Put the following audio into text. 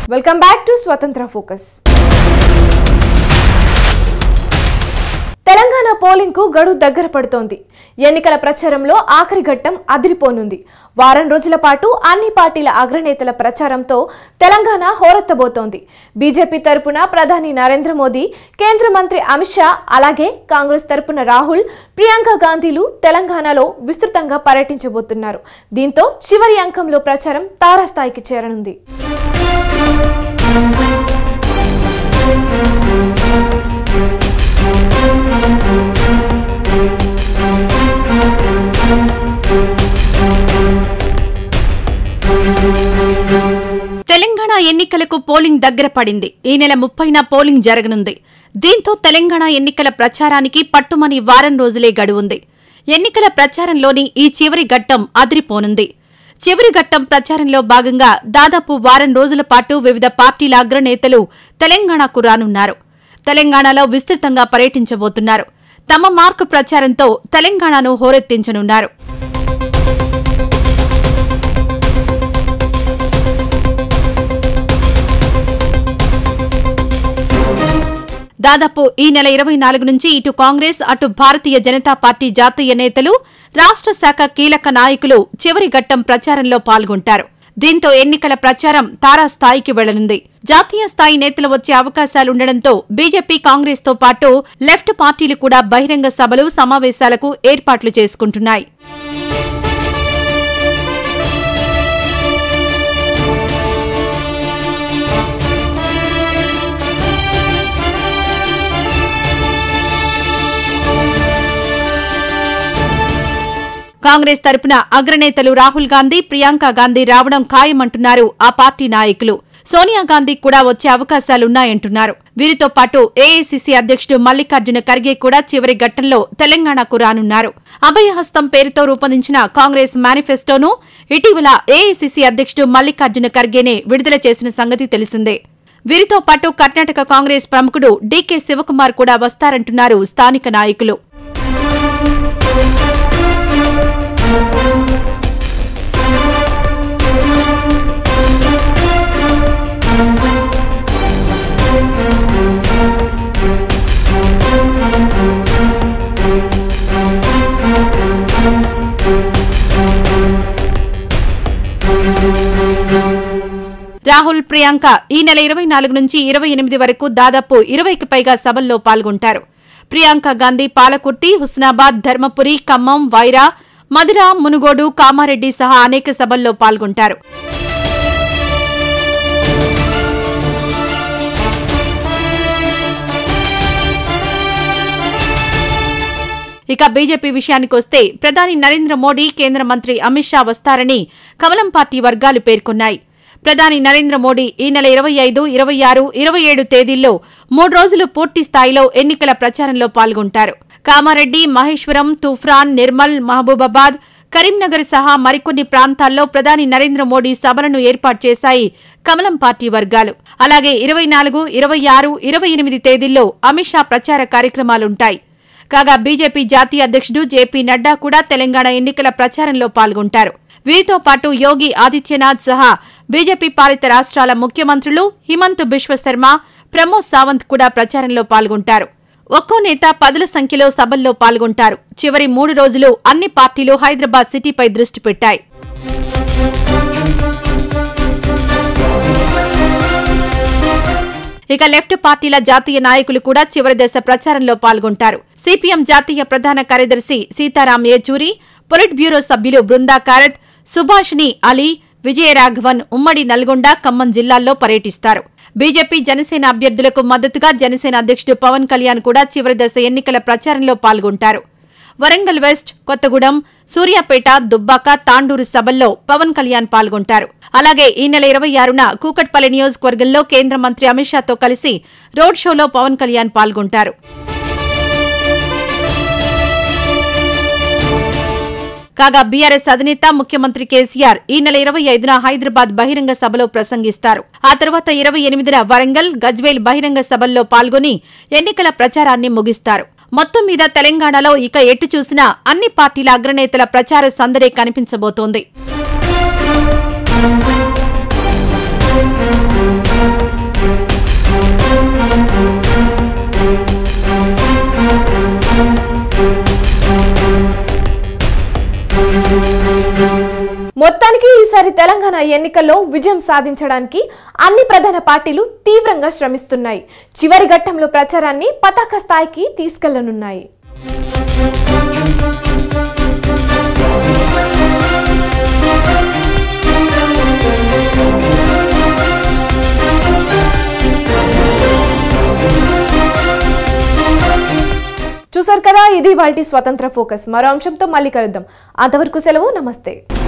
welcome back to Swatantra focus Telangana polling కు గడువు దగ్గర పడుతోంది ఎన్నికల ప్రచారంలో ఆఖరి ఘట్టం అదిరిపోనుంది వారం రోజుల పాటు అన్ని పార్టీల అగ్రనేతల ప్రచారంతో తెలంగాణ హోరెత్తబోతోంది బీజేపీ తరపున ప్రధాని నరేంద్ర మోదీ కేంద్ర మంత్రి అమిత్ షా అలాగే కాంగ్రెస్ తరపున రాహుల్ ప్రియాంక గాంధీలు తెలంగాణలో విస్తృతంగా పర్యటించబోతున్నారు దీంతో చివరి అంకంలో ప్రచారం తారాస్థాయికి చేరనుంది తెలంగాణ ఎన్నికలకు పోలింగ్ దగ్గర పడింది ఈ నెల ముప్పైన పోలింగ్ జరగనుంది దీంతో తెలంగాణ ఎన్నికల ప్రచారానికి పట్టుమని వారం రోజులే గడువుంది ఎన్నికల ప్రచారంలోని ఈ చివరి ఘట్టం అదిరిపోనుంది చివరి ఘట్టం ప్రచారంలో భాగంగా దాదాపు వారం రోజుల పాటు వివిధ పార్టీల అగ్రనేతలు తెలంగాణకు రానున్నారు తెలంగాణలో విస్తృతంగా పర్యటించబోతున్నారు తమ మార్కు ప్రచారంతో తెలంగాణను హోరెత్తించనున్నారు దాదాపు ఈ నెల ఇరవై నాలుగు నుంచి ఇటు కాంగ్రెస్ అటు భారతీయ జనతా పార్టీ జాతీయ నేతలు రాష్ట్ర శాఖ కీలక నాయకులు చివరి ఘట్టం ప్రచారంలో పాల్గొంటారు దీంతో ఎన్నికల ప్రచారం తారాస్థాయికి వెళ్లనుంది జాతీయ స్థాయి నేతలు వచ్చే అవకాశాలుండడంతో బీజేపీ కాంగ్రెస్ తో పాటు లెఫ్ట్ పార్టీలు కూడా బహిరంగ సభలు సమావేశాలకు ఏర్పాట్లు చేసుకుంటున్నాయి కాంగ్రెస్ తరపున అగ్రనేతలు రాహుల్ గాంధీ ప్రియాంక గాంధీ రావడం ఖాయమంటున్నారు ఆ పార్టీ నాయకులు సోనియా గాంధీ కూడా వచ్చే అవకాశాలున్నాయంటున్నారు వీరితో పాటు ఏఐసిసి అధ్యక్షుడు మల్లికార్జున ఖర్గే కూడా చివరి ఘట్టంలో తెలంగాణకు రానున్నారు అభయహస్తం పేరుతో రూపొందించిన కాంగ్రెస్ మేనిఫెస్టోను ఇటీవల ఏఐసిసి అధ్యక్షుడు మల్లికార్జున ఖర్గేనే విడుదల చేసిన సంగతి తెలిసిందే వీరితో పాటు కర్ణాటక కాంగ్రెస్ ప్రముఖుడు డీకే శివకుమార్ కూడా వస్తారంటున్నారు స్థానిక నాయకులు రాహుల్ ప్రియాంక ఈ నెల ఇరవై నాలుగు నుంచి ఇరవై ఎనిమిది వరకు దాదాపు ఇరవైకి పైగా సభల్లో పాల్గొంటారు ప్రియాంక గాంధీ పాలకుర్తి హుస్నాబాద్ ధర్మపురి ఖమ్మం వైరా మధుర మునుగోడు కామారెడ్డి సహా అనేక సభల్లో పాల్గొంటారు ఇక బీజేపీ విషయానికొస్తే ప్రధాని నరేంద్ర మోడీ కేంద్ర మంత్రి అమిత్ షా వస్తారని కమలం పార్టీ వర్గాలు పేర్కొన్నాయి ప్రధాని నరేంద్ర మోడీ ఈ నెల ఇరవై ఐదు ఇరవై ఆరు ఇరవై ఏడు తేదీల్లో మూడు రోజులు పూర్తి స్థాయిలో ఎన్నికల ప్రచారంలో పాల్గొంటారు కామారెడ్డి మహేశ్వరం తూఫ్రాన్ నిర్మల్ మహబూబాబాద్ కరీంనగర్ సహా మరికొన్ని ప్రాంతాల్లో ప్రధాని నరేంద్ర మోడీ సభలను ఏర్పాటు చేశాయి కమలం పార్టీ వర్గాలు అలాగే ఇరవై నాలుగు ఇరవై ఆరు ఇరవై ఎనిమిది తేదీల్లో అమిత్ షా ప్రచార కార్యక్రమాలుంటాయి కాగా బీజేపీ జాతీయ అధ్యక్షుడు జేపీ నడ్డా కూడా తెలంగాణ ఎన్నికల ప్రచారంలో పాల్గొంటారు వీరితో పాటు యోగి ఆదిత్యనాథ్ సహా బీజేపీ పాలిత రాష్ట్రాల ముఖ్యమంత్రులు హిమంత్ బిశ్వశర్మ ప్రమోద్ సావంత్ కూడా ప్రచారంలో పాల్గొంటారు ఒక్కో నేత పదుల సంఖ్యలో సభల్లో పాల్గొంటారు చివరి మూడు రోజులు అన్ని పార్టీలు హైదరాబాద్ సిటీపై దృష్టి పెట్టాయి ఇక లెఫ్ట్ పార్టీల జాతీయ నాయకులు కూడా చివరి దశ ప్రచారంలో పాల్గొంటారు సిపిఎం జాతీయ ప్రధాన కార్యదర్శి సీతారాం ఏచూరి పొలిట్ బ్యూరో సభ్యులు బృందా కారత్ సుభాషిణి అలీ విజయరాఘవన్ ఉమ్మడి నల్గొండ ఖమ్మం జిల్లాల్లో పర్యటిస్తారు బీజేపీ జనసేన అభ్యర్థులకు మద్దతుగా జనసేన అధ్యక్షుడు పవన్ కళ్యాణ్ కూడా చివరి దశ ఎన్నికల ప్రచారంలో పాల్గొంటారు వరంగల్ వెస్ట్ కొత్తగూడెం సూర్యాపేట దుబ్బాక తాండూరు సభల్లో పవన్ కళ్యాణ్ పాల్గొంటారు అలాగే ఈ నెల ఇరవై ఆరున కూకట్పల్లి నియోజకవర్గంలో కేంద్ర మంత్రి అమిత్ షాతో కలిసి రోడ్ షోలో పవన్ కళ్యాణ్ పాల్గొంటారు కాగా బీఆర్ఎస్ అధినేత ముఖ్యమంత్రి కేసీఆర్ ఈ నెల ఇరవై ఐదున హైదరాబాద్ బహిరంగ సభలో ప్రసంగిస్తారు ఆ తర్వాత ఇరవై ఎనిమిదిన వరంగల్ గజ్వేల్ బహిరంగ సభల్లో పాల్గొని ఎన్నికల ప్రచారాన్ని ముగిస్తారు మొత్తం మీద తెలంగాణలో ఇక ఎటు చూసినా అన్ని పార్టీల అగ్రనేతల ప్రచార సందడే కనిపించబోతోంది మూడోసారి తెలంగాణ ఎన్నికల్లో విజయం సాధించడానికి అన్ని ప్రధాన పార్టీలు తీవ్రంగా శ్రమిస్తున్నాయి చివరి ఘట్టంలో ప్రచారాన్ని పతాక స్థాయికి తీసుకెళ్లనున్నాయి చూసారు కదా ఇది వాటి స్వతంత్ర ఫోకస్ మరో అంశంతో మళ్ళీ కలుద్దాం అంతవరకు సెలవు నమస్తే